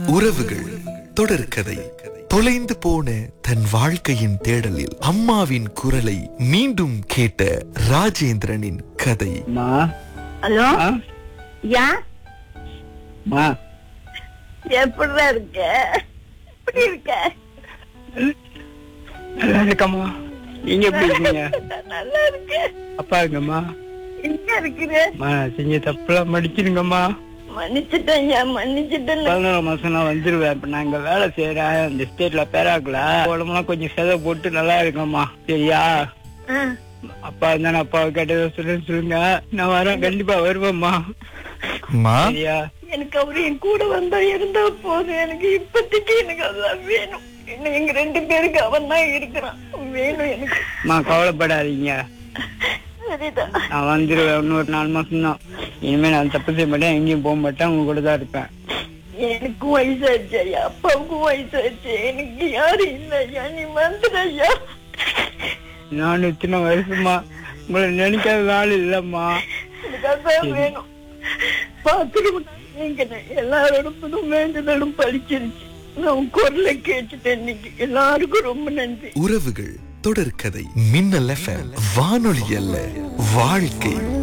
உறவுகள் தொடர்கதை தொலைந்து போன தன் வாழ்க்கையின் தேடலில் அம்மாவின் குரலை மீண்டும் கேட்ட ராஜேந்திரனின் கதை மா ஹலோ ஆ யா மா எப்படிடா இருக்க எப்படி இருக்க நல்லா இருக்கம்மா நீங்க எப்படி இருக்கீங்க நல்லா இருக்க அப்பா இருக்கம்மா எங்க இருக்கிற மா செஞ்ச தப்புலாம் மடிச்சிருங்கம்மா மன்னிச்சிட்டேன் ஐயா மன்னிச்சிட்டேன் பதினோரு மாசம் நான் வந்துருவேன் இப்ப நான் இங்க வேலை செய்யறேன் இந்த ஸ்டேட்ல பேராக்கல உடம்புலாம் கொஞ்சம் செதை போட்டு நல்லா இருக்கம்மா சரியா ஆ, அப்பா இருந்தா நான் அப்பாவை கேட்டதை சொல்லுன்னு சொல்லுங்க நான் வரேன் கண்டிப்பா வருவேம்மா அம்மா சரியா எனக்கு அவரு என் கூட வந்தா இருந்தா போதும் எனக்கு இப்போதைக்கு எனக்கு அதான் வேணும் இன்னும் எங்க ரெண்டு பேருக்கு அவன் தான் இருக்கிறான் வேணும் எனக்கு அம்மா கவலைப்படாதீங்க சரிதான் நான் வந்துருவேன் இன்னொரு நாலு மாசம் தான் இனிமே நான் தப்பு செய்ய மாட்டேன் எங்கேயும் போக மாட்டேன் உங்க கூட தான் இருப்பேன் எனக்கும் வயசாச்சு ஐயா அப்பாவுக்கும் வயசாச்சு எனக்கு யாரும் இல்லை ஐயா நீ வந்துடு ஐயா நான் இத்தனை வருஷமா உங்களை நினைக்காத நாள் இல்லம்மா எனக்கு அதான் வேணும் பாத்துக்க நீங்க எல்லாரோட புதும் வேண்டுதலும் பழிச்சிருச்சு நான் உன் குரலை கேட்டுட்டேன் இன்னைக்கு எல்லாருக்கும் ரொம்ப நன்றி உறவுகள் தொடர்கதை மின்னல் எஃப்எம் வானொலி அல்ல வாழ்க்கை